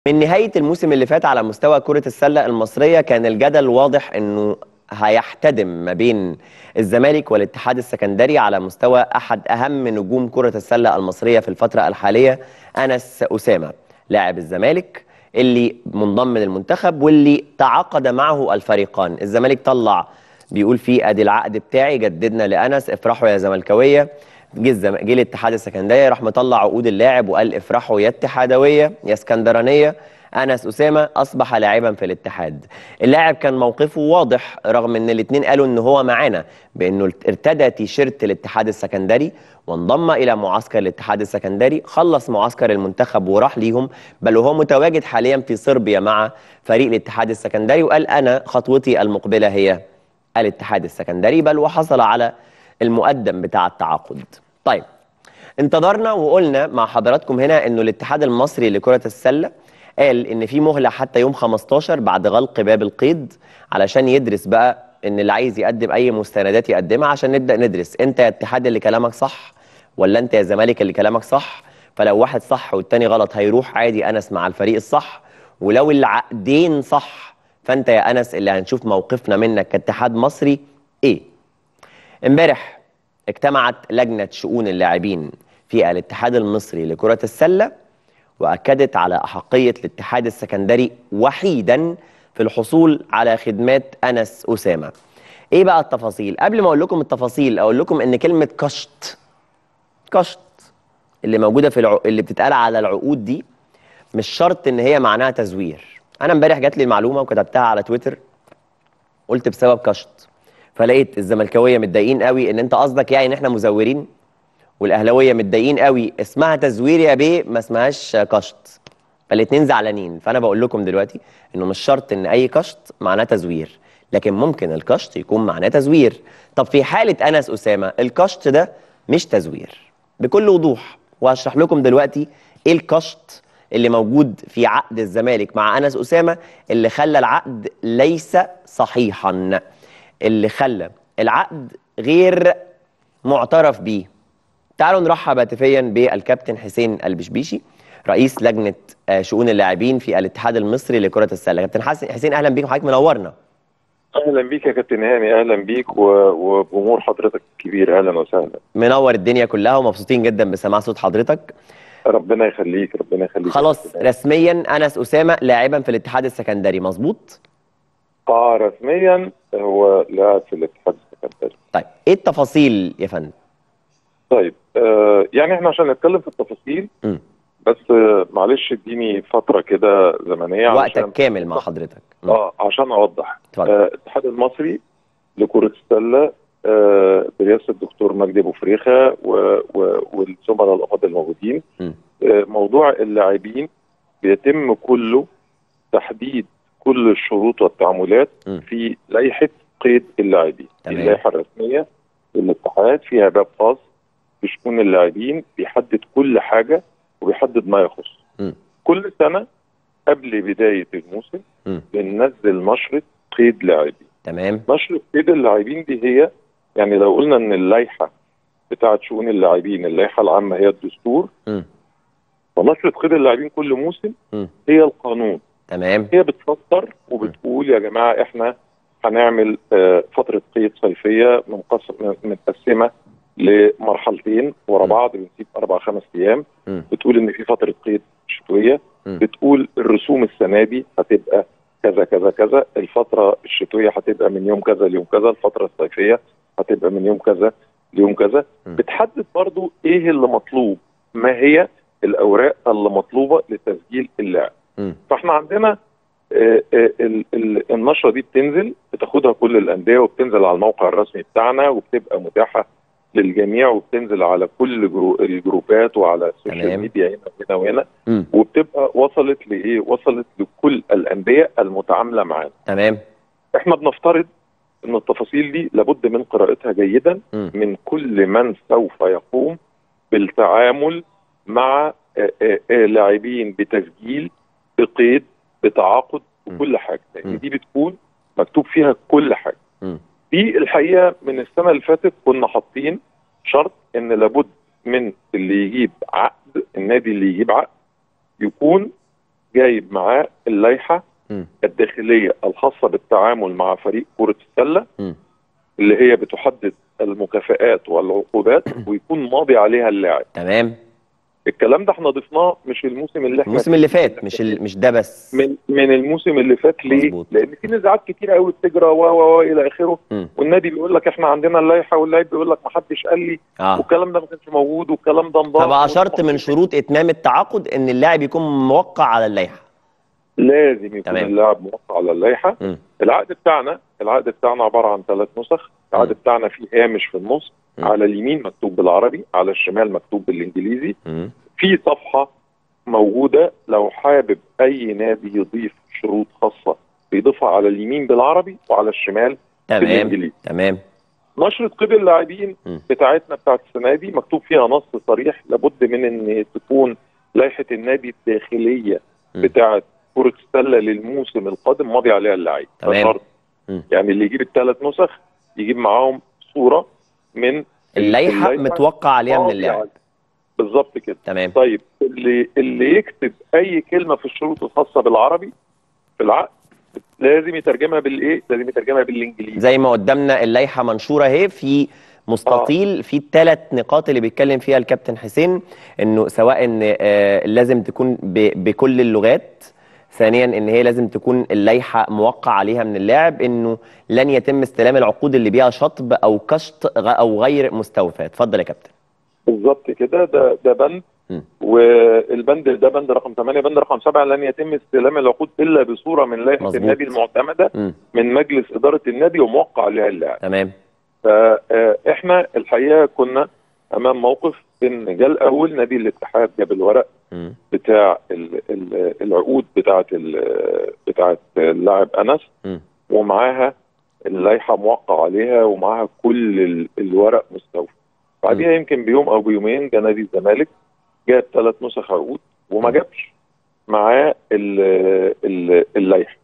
من نهاية الموسم اللي فات على مستوى كرة السلة المصرية كان الجدل واضح انه هيحتدم ما بين الزمالك والاتحاد السكندري على مستوى احد اهم نجوم كرة السلة المصرية في الفترة الحالية انس اسامة لاعب الزمالك اللي منضم للمنتخب واللي تعاقد معه الفريقان الزمالك طلع بيقول فيه ادي العقد بتاعي جددنا لانس افرحوا يا زملكاويه جه الزم... جه الاتحاد السكندري راح مطلع عقود اللاعب وقال افرحوا يا اتحادويه يا اسكندرانيه انس اسامه اصبح لاعبا في الاتحاد اللاعب كان موقفه واضح رغم ان الاثنين قالوا ان هو معانا بانه ارتدى تيشيرت الاتحاد السكندري وانضم الى معسكر الاتحاد السكندري خلص معسكر المنتخب وراح ليهم بل وهو متواجد حاليا في صربيا مع فريق الاتحاد السكندري وقال انا خطوتي المقبله هي الاتحاد السكندري بل وحصل على المقدم بتاع التعاقد طيب انتظرنا وقلنا مع حضراتكم هنا انه الاتحاد المصري لكرة السلة قال ان في مهلة حتى يوم 15 بعد غلق باب القيد علشان يدرس بقى ان اللي عايز يقدم اي مستندات يقدمها عشان نبدأ ندرس انت يا اتحاد اللي كلامك صح ولا انت يا زمالك اللي كلامك صح فلو واحد صح والتاني غلط هيروح عادي انس مع الفريق الصح ولو العقدين صح فانت يا انس اللي هنشوف موقفنا منك كاتحاد مصري ايه امبارح اجتمعت لجنة شؤون اللاعبين في الاتحاد المصري لكرة السلة وأكدت على أحقية الاتحاد السكندري وحيدا في الحصول على خدمات أنس أسامة إيه بقى التفاصيل؟ قبل ما أقول لكم التفاصيل أقول لكم إن كلمة كشط كشط اللي موجودة في الع... اللي بتتقال على العقود دي مش شرط إن هي معناها تزوير أنا امبارح جات لي المعلومة وكتبتها على تويتر قلت بسبب كشط فلقيت الزملكاويه متضايقين قوي ان انت قصدك يعني ان احنا مزورين والاهلاويه متضايقين قوي اسمها تزوير يا بيه ما اسمهاش كشط فالاثنين زعلانين فانا بقول لكم دلوقتي انه مش شرط ان اي كشط معناه تزوير لكن ممكن الكشط يكون معناه تزوير طب في حاله انس اسامه الكشط ده مش تزوير بكل وضوح وهشرح لكم دلوقتي ايه الكشط اللي موجود في عقد الزمالك مع انس اسامه اللي خلى العقد ليس صحيحا اللي خلى العقد غير معترف بيه تعالوا نرحب هاتفيا بالكابتن حسين البشبيشي رئيس لجنه شؤون اللاعبين في الاتحاد المصري لكره السله كابتن حسين اهلا بيك وحضرتك منورنا اهلا بيك يا كابتن هاني اهلا بيك وجمهور حضرتك الكبير اهلا وسهلا منور الدنيا كلها ومبسوطين جدا بسماع صوت حضرتك ربنا يخليك ربنا يخليك خلاص رسميا انس اسامه لاعبا في الاتحاد السكندري مظبوط اه رسميا هو لاعب في الاتحاد السكندري طيب ايه التفاصيل يا فندم طيب آه يعني احنا عشان نتكلم في التفاصيل م. بس آه معلش اديني فتره كده زمنيه وقتك كامل مع حضرتك م. اه عشان اوضح اتفضل آه الاتحاد المصري لكره السله آه برئاسه الدكتور مجدي ابو فريخه والزملاء الافاضل الموجودين م. آه موضوع اللاعبين بيتم كله تحديد كل الشروط والتعاملات م. في لائحه قيد اللاعبين تمام. اللائحه الرسميه للاتحاد فيها باب خاص بشؤون اللاعبين بيحدد كل حاجه وبيحدد ما يخص م. كل سنه قبل بدايه الموسم م. بننزل نشره قيد لاعبين تمام نشره قيد اللاعبين دي هي يعني لو قلنا ان اللائحه بتاعه شؤون اللاعبين اللائحه العامه هي الدستور م. فنشره قيد اللاعبين كل موسم م. هي القانون تمام هي بتفسر وبتقول يا جماعه احنا هنعمل آه، فتره قيد صيفيه منقسم متقسمه لمرحلتين ورا م. بعض بنسيب اربع خمس ايام م. بتقول ان في فتره قيد شتويه م. بتقول الرسوم السنه دي هتبقى كذا كذا كذا الفتره الشتويه هتبقى من يوم كذا ليوم كذا الفتره الصيفيه هتبقى من يوم كذا ليوم كذا م. بتحدد برضو ايه اللي مطلوب ما هي الاوراق اللي مطلوبه لتسجيل اللاعب م. فاحنا عندنا آه، آه، ال- ال- النشره دي بتنزل بتاخدها كل الانديه وبتنزل على الموقع الرسمي بتاعنا وبتبقى متاحه للجميع وبتنزل على كل جرو- الجروبات وعلى السوشيال تمام. ميديا هنا وهنا وهنا م. وبتبقى وصلت لايه؟ وصلت لكل الانديه المتعامله معانا. تمام احنا بنفترض ان التفاصيل دي لابد من قراءتها جيدا م. من كل من سوف يقوم بالتعامل مع آه، آه، آه، لاعبين بتسجيل بقيد بتعاقد م. وكل حاجه م. لان دي بتكون مكتوب فيها كل حاجه م. دي الحقيقه من السنه اللي فاتت كنا حاطين شرط ان لابد من اللي يجيب عقد النادي اللي يجيب عقد يكون جايب معاه اللائحه مم. الداخليه الخاصه بالتعامل مع فريق كره السله مم. اللي هي بتحدد المكافآت والعقوبات ويكون ماضي عليها اللاعب تمام الكلام ده احنا ضفناه مش الموسم اللي احنا الموسم اللي فات مش ال... مش ده بس من من الموسم اللي فات ليه؟ مظبوط. لان في نزاعات كتير قوي بتجرى و و و الى اخره مم. والنادي بيقول لك احنا عندنا اللائحه واللاعب بيقول لك ما حدش قال لي اه والكلام ده ما كانش موجود والكلام ده انضاف طب اشرت من شروط اتمام التعاقد ان اللاعب يكون موقع على اللائحه لازم يكون تمام. اللاعب موقع على اللائحه مم. العقد بتاعنا العقد بتاعنا عباره عن ثلاث نسخ العقد مم. بتاعنا فيه هامش في النص مم. على اليمين مكتوب بالعربي على الشمال مكتوب بالانجليزي مم. في صفحه موجوده لو حابب اي نادي يضيف شروط خاصه بيضيفها على اليمين بالعربي وعلى الشمال تمام بالانجليزي تمام نشرة قيد اللاعبين مم. بتاعتنا بتاعت السنه دي مكتوب فيها نص صريح لابد من ان تكون لائحه النادي الداخليه مم. بتاعت كره السله للموسم القادم ماضي عليها اللاعب ده تمام. شرط. مم. يعني اللي يجيب الثلاث نسخ يجيب معاهم صوره من اللائحه متوقع عليها من ماضي اللاعب عليها. بالظبط كده تمام طيب اللي اللي يكتب اي كلمه في الشروط الخاصه بالعربي في العقد لازم يترجمها بالايه؟ لازم يترجمها بالانجليزي زي ما قدامنا اللائحه منشوره اهي في مستطيل في الثلاث نقاط اللي بيتكلم فيها الكابتن حسين انه سواء ان آه، لازم تكون ب- بكل اللغات ثانيا ان هي لازم تكون اللائحه موقع عليها من اللاعب انه لن يتم استلام العقود اللي بيها شطب او كشط غ- او غير مستوفى اتفضل يا كابتن بالظبط كده ده ده بند مم. والبند ده بند رقم 8 بند رقم 7 لن يتم استلام العقود الا بصوره من لائحه مظبوط. النادي المعتمده مم. من مجلس اداره النادي وموقع عليها اللاعب تمام فاحنا الحقيقه كنا امام موقف ان جاء الاول نادي الاتحاد جاب الورق مم. بتاع ال- ال- العقود بتاعه ال- بتاعه اللاعب انس مم. ومعاها اللائحه موقع عليها ومعاها كل ال- الورق مستوفى بعديها يمكن بيوم او بيومين جه نادي الزمالك جاب ثلاث نسخ عقود وما مم. جابش معاه ال- ال- اللائحه